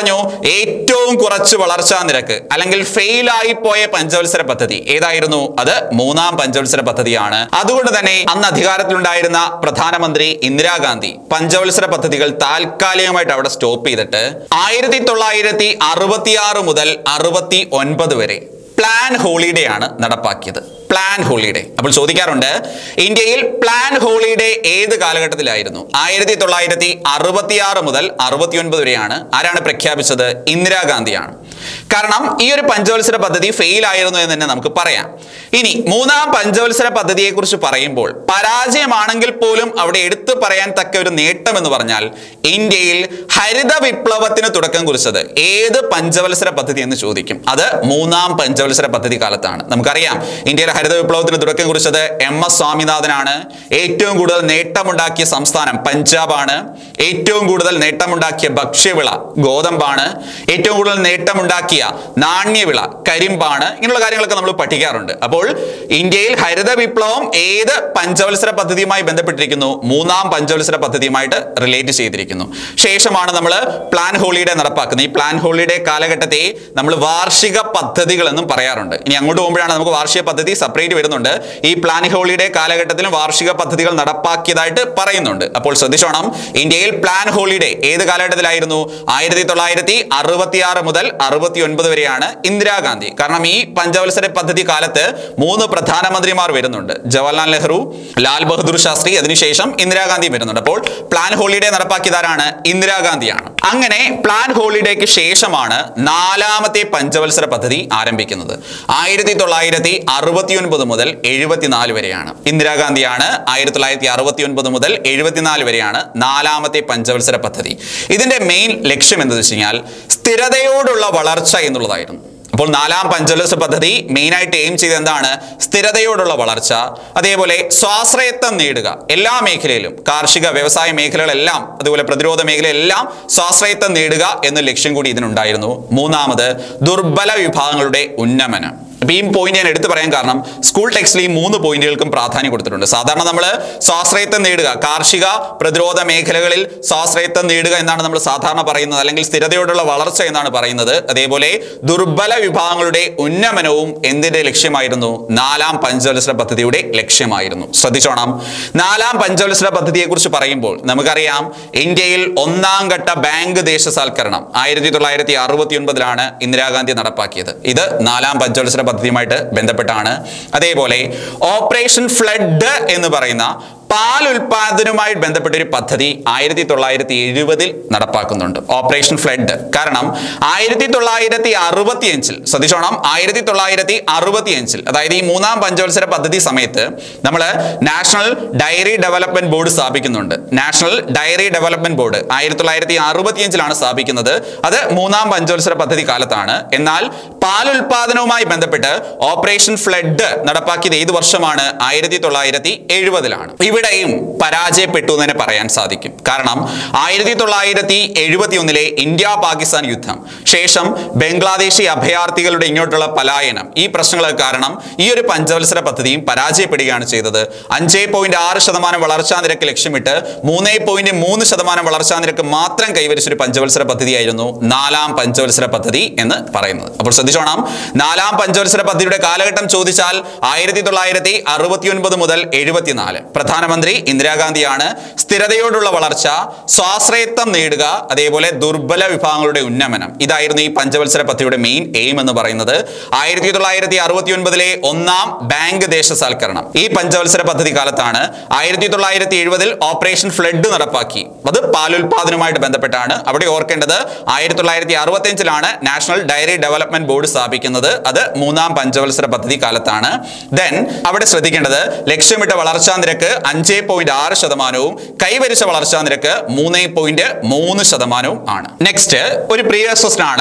പറഞ്ഞു ഏറ്റവും കുറച്ച് വളർച്ചാ നിരക്ക് അല്ലെങ്കിൽ ഫെയിൽ ആയി പോയ പഞ്ചവത്സര പദ്ധതി ഏതായിരുന്നു അത് മൂന്നാം പഞ്ചവത്സര പദ്ധതിയാണ് അതുകൊണ്ട് തന്നെ അന്ന് അധികാരത്തിലുണ്ടായിരുന്ന പ്രധാനമന്ത്രി ഇന്ദിരാഗാന്ധി പഞ്ചവത്സര പദ്ധതികൾ താൽക്കാലികമായിട്ട് അവിടെ സ്റ്റോപ്പ് ചെയ്തിട്ട് ആയിരത്തി തൊള്ളായിരത്തി അറുപത്തിയാറ് മുതൽ അറുപത്തി ഒൻപത് വരെ പ്ലാൻ ഹോളിഡേ ആണ് നടപ്പാക്കിയത് പ്ലാൻ ഹോളിഡേ അപ്പോൾ ചോദിക്കാറുണ്ട് ഇന്ത്യയിൽ പ്ലാൻ ഹോളിഡേ ഏത് കാലഘട്ടത്തിലായിരുന്നു ആയിരത്തി തൊള്ളായിരത്തി അറുപത്തിയാറ് മുതൽ അറുപത്തിയൊൻപത് വരെയാണ് ആരാണ് പ്രഖ്യാപിച്ചത് ഇന്ദിരാഗാന്ധിയാണ് കാരണം ഈ ഒരു പഞ്ചവത്സര പദ്ധതി ഫെയിൽ ആയിരുന്നു എന്ന് തന്നെ നമുക്ക് പറയാം ഇനി മൂന്നാം പഞ്ചവത്സര പദ്ധതിയെ കുറിച്ച് പറയുമ്പോൾ പരാജയമാണെങ്കിൽ പോലും അവിടെ എടുത്തു പറയാൻ തക്ക ഒരു നേട്ടം എന്ന് പറഞ്ഞാൽ ഇന്ത്യയിൽ ഹരിത വിപ്ലവത്തിന് തുടക്കം കുറിച്ചത് ഏത് പഞ്ചവത്സര പദ്ധതി എന്ന് ചോദിക്കും അത് മൂന്നാം പഞ്ചവത്സര പദ്ധതി കാലത്താണ് നമുക്കറിയാം ഇന്ത്യയിലെ ഹരിത വിപ്ലവത്തിന് തുടക്കം കുറിച്ചത് എം എസ് സ്വാമിനാഥനാണ് ഏറ്റവും കൂടുതൽ നേട്ടമുണ്ടാക്കിയ സംസ്ഥാനം പഞ്ചാബാണ് ഏറ്റവും കൂടുതൽ നേട്ടമുണ്ടാക്കിയ ഭക്ഷ്യവിള ഗോതമ്പാണ് ഏറ്റവും കൂടുതൽ നേട്ടമുണ്ടാക്കിയ നാണ്യവിള കരിമ്പാണ് ഇങ്ങനെയുള്ള കാര്യങ്ങളൊക്കെ നമ്മൾ പഠിക്കാറുണ്ട് അപ്പോൾ ഇന്ത്യയിൽ ഹരിത വിപ്ലവം ഏത് പഞ്ചവത്സര പദ്ധതിയുമായി ബന്ധപ്പെട്ടിരിക്കുന്നു മൂന്നാം പഞ്ചവത്സര പദ്ധതിയുമായിട്ട് റിലേറ്റ് ചെയ്തിരിക്കുന്നു ശേഷമാണ് നമ്മൾ പ്ലാൻ ഹോളിഡേ നടപ്പാക്കുന്നത് ഈ പ്ലാൻ ഹോളിഡേ കാലഘട്ടത്തെ നമ്മൾ വാർഷിക പദ്ധതികൾ എന്നും പറയാറുണ്ട് ഇനി അങ്ങോട്ട് പോകുമ്പോഴാണ് നമുക്ക് വാർഷിക പദ്ധതി സെപ്പറേറ്റ് വരുന്നുണ്ട് ഈ പ്ലാൻ ഹോളിഡേ കാലഘട്ടത്തിലും വാർഷിക പദ്ധതികൾ നടപ്പാക്കിയതായിട്ട് പറയുന്നുണ്ട് അപ്പോൾ ശ്രദ്ധിച്ചോണം ഇന്ത്യയിൽ പ്ലാൻ ഹോളിഡേ ഏത് കാലഘട്ടത്തിലായിരുന്നു ആയിരത്തി തൊള്ളായിരത്തി അറുപത്തിയാറ് മുതൽ അറുപത്തി ഒൻപത് വരെയാണ് ഇന്ദിരാഗാന്ധി കാരണം ഈ പഞ്ചവത്സര പദ്ധതി കാലത്ത് മൂന്ന് പ്രധാനമന്ത്രിമാർ വരുന്നുണ്ട് ജവഹർലാൽ നെഹ്റു ലാൽ ബഹദൂർ ശാസ്ത്രി അതിനുശേഷം ഇന്ദിരാഗാന്ധി വരുന്നുണ്ട് അപ്പോൾ പ്ലാൻ ഹോളിഡേ നടപ്പാക്കിയതാരാണ് ഇന്ദിരാഗാന്ധിയാണ് അങ്ങനെ പ്ലാൻ ഹോളിഡേക്ക് ശേഷമാണ് നാലാമത്തെ പഞ്ചവത്സര പദ്ധതി ആരംഭിക്കുന്നത് ആയിരത്തി തൊള്ളായിരത്തി അറുപത്തി ഒൻപത് മുതൽ എഴുപത്തിനാല് വരെയാണ് ഇന്ദിരാഗാന്ധിയാണ് ആയിരത്തി തൊള്ളായിരത്തി അറുപത്തി ഒൻപത് മുതൽ എഴുപത്തിനാല് വരെയാണ് നാലാമത്തെ പഞ്ചവത്സര പദ്ധതി ഇതിന്റെ മെയിൻ ലക്ഷ്യം എന്തെന്ന് വെച്ച് കഴിഞ്ഞാൽ സ്ഥിരതയോടുള്ള വളർച്ച എന്നുള്ളതായിരുന്നു അപ്പോൾ നാലാം പഞ്ചവത്സര പദ്ധതി മെയിനായിട്ട് എയിം ചെയ്ത് എന്താണ് സ്ഥിരതയോടുള്ള വളർച്ച അതേപോലെ സ്വാശ്രയത്വം നേടുക എല്ലാ മേഖലയിലും കാർഷിക വ്യവസായ മേഖലകളെല്ലാം അതുപോലെ പ്രതിരോധ മേഖലയെല്ലാം സ്വാശ്രയത്വം നേടുക എന്ന ലക്ഷ്യം കൂടി ഇതിനുണ്ടായിരുന്നു മൂന്നാമത് ദുർബല വിഭാഗങ്ങളുടെ ഉന്നമനം അപ്പൊ ഈ പോയിന്റ് ഞാൻ എടുത്തു പറയാൻ കാരണം സ്കൂൾ ടെക്സ്റ്റിൽ ഈ മൂന്ന് പോയിന്റുകൾക്കും പ്രാധാന്യം കൊടുത്തിട്ടുണ്ട് സാധാരണ നമ്മൾ സ്വാശ്രയത്വം നേടുക കാർഷിക പ്രതിരോധ മേഖലകളിൽ സ്വാശ്രയത്വം നേടുക എന്നാണ് നമ്മൾ സാധാരണ പറയുന്നത് അല്ലെങ്കിൽ സ്ഥിരതയോടുള്ള വളർച്ച എന്നാണ് പറയുന്നത് അതേപോലെ ദുർബല വിഭാഗങ്ങളുടെ ഉന്നമനവും എന്തിന്റെ ലക്ഷ്യമായിരുന്നു നാലാം പഞ്ചവത്സര പദ്ധതിയുടെ ലക്ഷ്യമായിരുന്നു ശ്രദ്ധിച്ചോണം നാലാം പഞ്ചവത്സര പദ്ധതിയെ കുറിച്ച് പറയുമ്പോൾ നമുക്കറിയാം ഇന്ത്യയിൽ ഒന്നാം ഘട്ട ബാങ്ക് ദേശസാൽക്കരണം ആയിരത്തി തൊള്ളായിരത്തി അറുപത്തി ഒൻപതിലാണ് ഇന്ദിരാഗാന്ധി നടപ്പാക്കിയത് ഇത് നാലാം പഞ്ചവത്സര പദ്ധതിയുമായിട്ട് ബന്ധപ്പെട്ടാണ് അതേപോലെ ഓപ്പറേഷൻ ഫ്ലഡ് എന്ന് പറയുന്ന പാൽ ഉൽപാദനവുമായി ബന്ധപ്പെട്ട ഒരു പദ്ധതി ആയിരത്തി തൊള്ളായിരത്തി എഴുപതിൽ നടപ്പാക്കുന്നുണ്ട് ഓപ്പറേഷൻ ഫ്ലഡ് കാരണം ആയിരത്തി തൊള്ളായിരത്തി അറുപത്തി അഞ്ചിൽ ശ്രദ്ധിച്ചോണം ആയിരത്തി തൊള്ളായിരത്തി അറുപത്തി അഞ്ചിൽ അതായത് ഈ മൂന്നാം പഞ്ചവത്സര പദ്ധതി സമയത്ത് നമ്മൾ നാഷണൽ ഡയറി ഡെവലപ്മെന്റ് ബോർഡ് സ്ഥാപിക്കുന്നുണ്ട് നാഷണൽ ഡയറി ഡെവലപ്മെന്റ് ബോർഡ് ആയിരത്തി തൊള്ളായിരത്തി അറുപത്തി അഞ്ചിലാണ് സ്ഥാപിക്കുന്നത് അത് മൂന്നാം പഞ്ചവത്സര പദ്ധതി കാലത്താണ് എന്നാൽ പാൽ ഉൽപാദനവുമായി ബന്ധപ്പെട്ട് ഓപ്പറേഷൻ ഫ്ലഡ് നടപ്പാക്കിയത് ഏത് വർഷമാണ് ആയിരത്തി തൊള്ളായിരത്തി എഴുപതിലാണ് ഇവിടെയും പരാജയപ്പെട്ടു എന്ന് തന്നെ പറയാൻ സാധിക്കും കാരണം ആയിരത്തി തൊള്ളായിരത്തി എഴുപത്തി ഒന്നിലെ ഇന്ത്യ പാകിസ്ഥാൻ യുദ്ധം ശേഷം ബംഗ്ലാദേശി അഭയാർത്ഥികളുടെ ഇങ്ങോട്ടുള്ള പലായനം ഈ പ്രശ്നങ്ങൾക്ക് കാരണം ഈ ഒരു പഞ്ചവത്സര പദ്ധതിയും പരാജയപ്പെടുകയാണ് ചെയ്തത് അഞ്ച് പോയിന്റ് ആറ് ശതമാനം വളർച്ചാ നിരക്ക് ലക്ഷ്യമിട്ട് മൂന്ന് പോയിന്റ് മൂന്ന് ശതമാനം വളർച്ചാ നിരക്ക് മാത്രം കൈവരിച്ച ഒരു പഞ്ചവത്സര പദ്ധതിയായിരുന്നു നാലാം പഞ്ചവത്സര പദ്ധതി എന്ന് പറയുന്നത് അപ്പോൾ ശ്രദ്ധിച്ചോണം നാലാം പഞ്ചവത്സര പദ്ധതിയുടെ കാലഘട്ടം ചോദിച്ചാൽ ആയിരത്തി തൊള്ളായിരത്തി അറുപത്തി ഒൻപത് മുതൽ എഴുപത്തിനാല് പ്രധാനമന്ത്രി ഇന്ദിരാഗാന്ധിയാണ് സ്ഥിരതയോടുള്ള വളർച്ച സ്വാശ്രയത്വം നേടുക അതേപോലെ ദുർബല വിഭാഗങ്ങളുടെ ഉന്നമനം ഇതായിരുന്നു ഈ പഞ്ചവത്സര പദ്ധതിയുടെ മെയിൻ എയിം എന്ന് പറയുന്നത് ആയിരത്തി തൊള്ളായിരത്തി അറുപത്തി ഒൻപതിലെ ഒന്നാം ബാങ്ക് ദേശസാൽക്കരണം ഈ പഞ്ചവത്സര പദ്ധതി കാലത്താണ് ആയിരത്തി തൊള്ളായിരത്തി എഴുപതിൽ ഓപ്പറേഷൻ ഫ്ലഡ് നടപ്പാക്കി അത് പാലുൽപാദനവുമായിട്ട് ബന്ധപ്പെട്ടാണ് അവിടെ ഓർക്കേണ്ടത് ആയിരത്തി തൊള്ളായിരത്തി അറുപത്തി അഞ്ചിലാണ് നാഷണൽ ഡയറി ഡെവലപ്മെന്റ് ബോർഡ് സ്ഥാപിക്കുന്നത് അത് മൂന്നാം പഞ്ചവത്സര പദ്ധതി കാലത്താണ് ദെൻ അവിടെ ശ്രദ്ധിക്കേണ്ടത് ലക്ഷ്യമിട്ട വളർച്ചാ നിരക്ക് അഞ്ച് പോയിന്റ് ആറ് ശതമാനവും കൈവരിച്ച വളർച്ചാ നിരക്ക് മൂന്ന് പോയിന്റ് മൂന്ന് ശതമാനവും ആണ് നെക്സ്റ്റ് ഒരു പ്രീവിയസ് ക്വസ്റ്റൻ ആണ്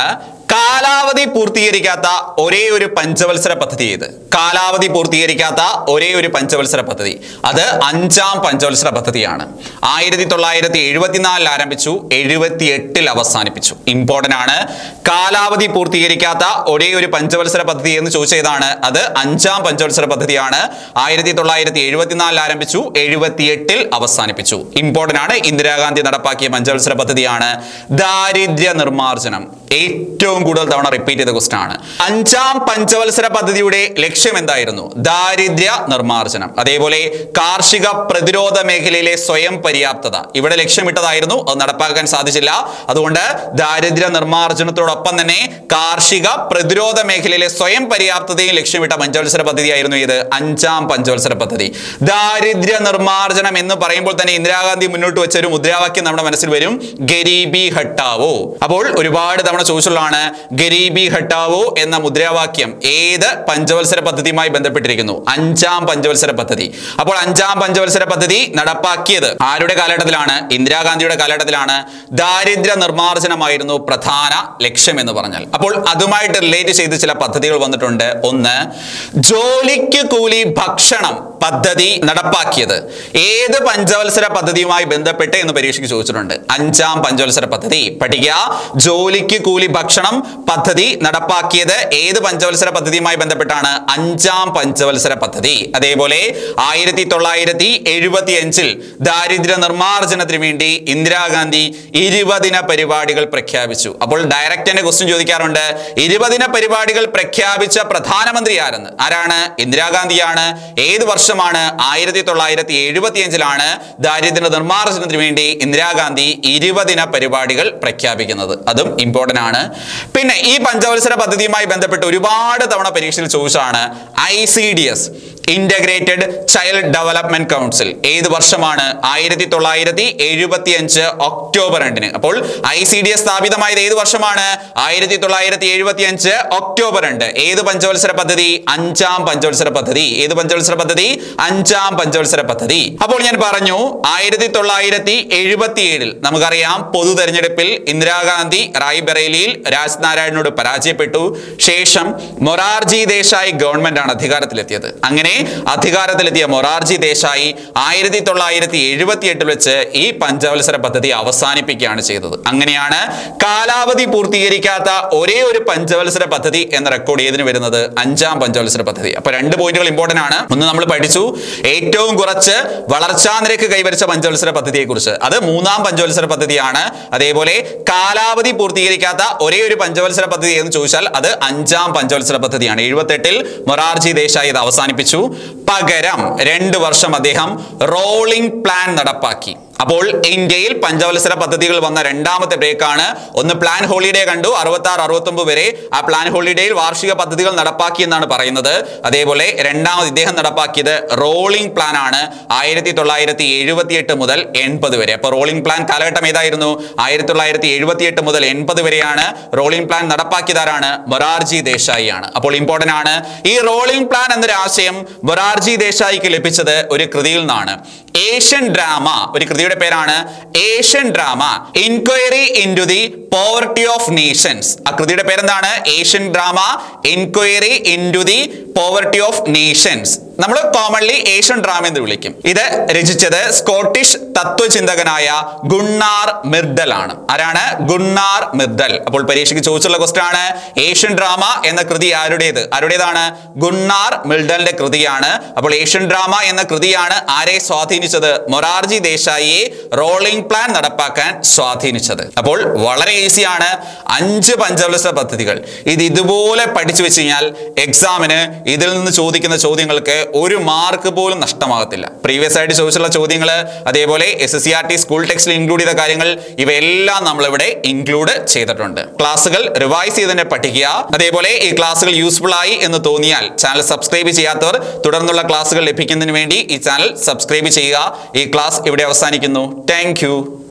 കാലാവധി പൂർത്തീകരിക്കാത്ത ഒരേ ഒരു പഞ്ചവത്സര പദ്ധതി ഏത് കാലാവധി പൂർത്തീകരിക്കാത്ത ഒരേ ഒരു പഞ്ചവത്സര പദ്ധതി അത് അഞ്ചാം പഞ്ചവത്സര പദ്ധതിയാണ് ആയിരത്തി തൊള്ളായിരത്തി എഴുപത്തിനാലിൽ ആരംഭിച്ചു എഴുപത്തി എട്ടിൽ അവസാനിപ്പിച്ചു ഇമ്പോർട്ടന്റ് ആണ് കാലാവധി പൂർത്തീകരിക്കാത്ത ഒരേ ഒരു പഞ്ചവത്സര പദ്ധതി എന്ന് ചോദിച്ചതാണ് അത് അഞ്ചാം പഞ്ചവത്സര പദ്ധതിയാണ് ആയിരത്തി തൊള്ളായിരത്തി എഴുപത്തിനാലിൽ ആരംഭിച്ചു എഴുപത്തി എട്ടിൽ അവസാനിപ്പിച്ചു ഇമ്പോർട്ടന്റ് ആണ് ഇന്ദിരാഗാന്ധി നടപ്പാക്കിയ പഞ്ചവത്സര പദ്ധതിയാണ് ദാരിദ്ര്യ നിർമ്മാർജ്ജനം ഏറ്റവും കൂടുതൽ തവണ റിപ്പീറ്റ് ചെയ്ത ക്വസ്റ്റൻ ആണ് അഞ്ചാം പഞ്ചവത്സര പദ്ധതിയുടെ ലക്ഷ്യം എന്തായിരുന്നു ദാരിദ്ര്യ നിർമ്മാർജ്ജനം അതേപോലെ കാർഷിക പ്രതിരോധ മേഖലയിലെ സ്വയം പര്യാപ്തത ഇവിടെ ലക്ഷ്യമിട്ടതായിരുന്നു അത് നടപ്പാക്കാൻ സാധിച്ചില്ല അതുകൊണ്ട് ദാരിദ്ര്യ നിർമ്മാർജ്ജനത്തോടൊപ്പം തന്നെ കാർഷിക പ്രതിരോധ മേഖലയിലെ സ്വയം പര്യാപ്തതയും ലക്ഷ്യമിട്ട പഞ്ചവത്സര പദ്ധതിയായിരുന്നു ഇത് അഞ്ചാം പഞ്ചവത്സര പദ്ധതി ദാരിദ്ര്യ നിർമ്മാർജ്ജനം എന്ന് പറയുമ്പോൾ തന്നെ ഇന്ദിരാഗാന്ധി മുന്നോട്ട് വെച്ച ഒരു മുദ്രാവാക്യം നമ്മുടെ മനസ്സിൽ വരും ഗരീബി ഹട്ടാവോ അപ്പോൾ ഒരുപാട് തവണ ചോദിച്ചുള്ളതാണ് ഗരീബി ഹട്ടാവോ എന്ന മുദ്രാവാക്യം ഏത് പഞ്ചവത്സര പദ്ധതിയുമായി ബന്ധപ്പെട്ടിരിക്കുന്നു അഞ്ചാം പഞ്ചവത്സര പദ്ധതി അപ്പോൾ അഞ്ചാം പഞ്ചവത്സര പദ്ധതി നടപ്പാക്കിയത് ആരുടെ കാലഘട്ടത്തിലാണ് ഇന്ദിരാഗാന്ധിയുടെ കാലഘട്ടത്തിലാണ് ദാരിദ്ര്യ നിർമ്മാർജ്ജനമായിരുന്നു പ്രധാന ലക്ഷ്യം എന്ന് പറഞ്ഞാൽ അപ്പോൾ അതുമായിട്ട് റിലേറ്റ് ചെയ്ത് ചില പദ്ധതികൾ വന്നിട്ടുണ്ട് ഒന്ന് ജോലിക്ക് കൂലി ഭക്ഷണം പദ്ധതി നടപ്പാക്കിയത് ഏത് പഞ്ചവത്സര പദ്ധതിയുമായി ബന്ധപ്പെട്ട് എന്ന് പരീക്ഷയ്ക്ക് ചോദിച്ചിട്ടുണ്ട് അഞ്ചാം പഞ്ചവത്സര പദ്ധതി പഠിക്കുക ജോലിക്ക് കൂലി ഭക്ഷണം പദ്ധതി നടപ്പാക്കിയത് ഏത് പഞ്ചവത്സര പദ്ധതിയുമായി ബന്ധപ്പെട്ടാണ് അഞ്ചാം പഞ്ചവത്സര പദ്ധതി അതേപോലെ ആയിരത്തി തൊള്ളായിരത്തി എഴുപത്തി അഞ്ചിൽ ദാരിദ്ര്യ നിർമ്മാർജ്ജനത്തിന് വേണ്ടി ഇന്ദിരാഗാന്ധി ഇരുപതിന പരിപാടികൾ പ്രഖ്യാപിച്ചു അപ്പോൾ ഡയറക്റ്റ് തന്നെ ക്വസ്റ്റ്യൻ ചോദിക്കാറുണ്ട് ഇരുപതിന പരിപാടികൾ പ്രഖ്യാപിച്ച പ്രധാനമന്ത്രി ആരെന്ന് ആരാണ് ഇന്ദിരാഗാന്ധിയാണ് ഏത് വർഷമാണ് ആയിരത്തി തൊള്ളായിരത്തി എഴുപത്തി അഞ്ചിലാണ് ദാരിദ്ര്യ നിർമ്മാർജ്ജനത്തിന് വേണ്ടി ഇന്ദിരാഗാന്ധി ഇരുപതിന പരിപാടികൾ പ്രഖ്യാപിക്കുന്നത് അതും ഇമ്പോർട്ടന്റ് ആണ് പിന്നെ ഈ പഞ്ചവത്സര പദ്ധതിയുമായി ബന്ധപ്പെട്ട് ഒരുപാട് തവണ പരീക്ഷയിൽ ചോദിച്ചാണ് I C D S integrated child development council ഏത് വർഷമാണ് ആയിരത്തി തൊള്ളായിരത്തി എഴുപത്തി അഞ്ച് ഒക്ടോബർ രണ്ടിന് അപ്പോൾ ഐ സി ഡി എസ് സ്ഥാപിതമായത് ഏത് വർഷമാണ് ആയിരത്തി തൊള്ളായിരത്തി എഴുപത്തി അഞ്ച് ഒക്ടോബർ രണ്ട് ഏത് പഞ്ചവത്സര പദ്ധതി അഞ്ചാം പഞ്ചവത്സര പദ്ധതി ഏത് പഞ്ചവത്സര പദ്ധതി അഞ്ചാം പഞ്ചവത്സര പദ്ധതി അപ്പോൾ ഞാൻ പറഞ്ഞു ആയിരത്തി തൊള്ളായിരത്തി എഴുപത്തി ഏഴിൽ നമുക്കറിയാം പൊതു തെരഞ്ഞെടുപ്പിൽ ഇന്ദിരാഗാന്ധി റായ്ബറേലിയിൽ രാജ്നാരായണനോട് പരാജയപ്പെട്ടു ശേഷം മൊറാർജി ദേശായി ഗവൺമെന്റ് ആണ് അധികാരത്തിലെത്തിയത് അങ്ങനെ അധികാരത്തിലെത്തിയ മൊറാർജി ദേശായി ആയിരത്തി തൊള്ളായിരത്തി എഴുപത്തി എട്ടിൽ വെച്ച് ഈ പഞ്ചവത്സര പദ്ധതി അവസാനിപ്പിക്കുകയാണ് ചെയ്തത് അങ്ങനെയാണ് കാലാവധി പൂർത്തീകരിക്കാത്ത ഒരേ ഒരു പഞ്ചവത്സര പദ്ധതി എന്ന റെക്കോർഡ് ഏതിന് വരുന്നത് അഞ്ചാം പഞ്ചവത്സര പദ്ധതി അപ്പൊ രണ്ട് പോയിന്റുകൾ ഇമ്പോർട്ടന്റ് ആണ് ഒന്ന് നമ്മൾ പഠിച്ചു ഏറ്റവും കുറച്ച് വളർച്ചാ നിരക്ക് കൈവരിച്ച പഞ്ചവത്സര പദ്ധതിയെ കുറിച്ച് അത് മൂന്നാം പഞ്ചവത്സര പദ്ധതിയാണ് അതേപോലെ കാലാവധി പൂർത്തീകരിക്കാത്ത ഒരേ ഒരു പഞ്ചവത്സര പദ്ധതി എന്ന് ചോദിച്ചാൽ അത് അഞ്ചാം പഞ്ചവത്സര പദ്ധതിയാണ് എഴുപത്തെട്ടിൽ മൊറാർജി ദേശായി ഇത് അവസാനിപ്പിച്ചു പകരം രണ്ട് വർഷം അദ്ദേഹം റോളിംഗ് പ്ലാൻ നടപ്പാക്കി അപ്പോൾ ഇന്ത്യയിൽ പഞ്ചവത്സര പദ്ധതികൾ വന്ന രണ്ടാമത്തെ ബ്രേക്കാണ് ഒന്ന് പ്ലാൻ ഹോളിഡേ കണ്ടു അറുപത്തി ആറ് അറുപത്തൊമ്പത് വരെ ആ പ്ലാൻ ഹോളിഡേയിൽ വാർഷിക പദ്ധതികൾ നടപ്പാക്കി എന്നാണ് പറയുന്നത് അതേപോലെ രണ്ടാമത് ഇദ്ദേഹം നടപ്പാക്കിയത് റോളിംഗ് പ്ലാൻ ആണ് ആയിരത്തി തൊള്ളായിരത്തി എഴുപത്തി എട്ട് മുതൽ എൺപത് വരെ അപ്പോൾ റോളിംഗ് പ്ലാൻ കാലഘട്ടം ഏതായിരുന്നു ആയിരത്തി തൊള്ളായിരത്തി എഴുപത്തി എട്ട് മുതൽ എൺപത് വരെയാണ് റോളിംഗ് പ്ലാൻ നടപ്പാക്കിയതാരാണ് മൊറാർജി ദേശായി ആണ് അപ്പോൾ ഇമ്പോർട്ടന്റ് ആണ് ഈ റോളിംഗ് പ്ലാൻ എന്നൊരു ആശയം മൊറാർജി ദേശായിക്ക് ലഭിച്ചത് ഒരു കൃതിയിൽ നിന്നാണ് ഏഷ്യൻ ഡ്രാമ ഒരു കൃതിയുടെ പേരാണ് Asian drama inquiry into the poverty of nations ആ കൃതിയുടെ പേരെന്താണ് Asian drama inquiry into the poverty of nations നമ്മൾ കോമൺലി ഏഷ്യൻ ഡ്രാമ എന്ന് വിളിക്കും ഇത് രചിച്ചത് സ്കോട്ടിഷ് തത്വചിന്തകനായ ഗുണ്ണാർ മിർഡൽ ആണ് ആരാണ് ഗുണ്ണാർ മിർഡൽ അപ്പോൾ പരീക്ഷയ്ക്ക് ചോദിച്ചുള്ള ക്വസ്റ്റൻ ആണ് ഏഷ്യൻ ഡ്രാമ എന്ന കൃതി ആരുടേത് ആരുടേതാണ് ഗുണ്ണാർ മിർഡലിന്റെ കൃതിയാണ് അപ്പോൾ ഏഷ്യൻ ഡ്രാമ എന്ന കൃതിയാണ് ആരെ സ്വാധീനിച്ചത് മൊറാർജി ദേശായിയെ റോളിംഗ് പ്ലാൻ നടപ്പാക്കാൻ സ്വാധീനിച്ചത് അപ്പോൾ വളരെ ഈസിയാണ് അഞ്ച് പഞ്ചവത്സര പദ്ധതികൾ ഇത് ഇതുപോലെ പഠിച്ചു വെച്ച് കഴിഞ്ഞാൽ എക്സാമിന് ഇതിൽ നിന്ന് ചോദിക്കുന്ന ചോദ്യങ്ങൾക്ക് ഒരു മാർക്ക് പോലും നഷ്ടമാകത്തില്ല പ്രീവിയസ് ആയിട്ട് ചോദിച്ചുള്ള ചോദ്യങ്ങൾ അതേപോലെ S S C R T school ടെക്സ്റ്റിൽ ഇൻക്ലൂഡ് ചെയ്ത കാര്യങ്ങൾ ഇവയെല്ലാം നമ്മളിവിടെ ഇൻക്ലൂഡ് ചെയ്തിട്ടുണ്ട് ക്ലാസ്സുകൾ റിവൈസ് ചെയ്ത് തന്നെ പഠിക്കുക അതേപോലെ ഈ ക്ലാസ്സുകൾ യൂസ്ഫുൾ ആയി എന്ന് തോന്നിയാൽ ചാനൽ സബ്സ്ക്രൈബ് ചെയ്യാത്തവർ തുടർന്നുള്ള ക്ലാസ്സുകൾ ലഭിക്കുന്നതിന് വേണ്ടി ഈ ചാനൽ സബ്സ്ക്രൈബ് ചെയ്യുക ഈ ക്ലാസ് ഇവിടെ അവസാനിക്കുന്നു താങ്ക്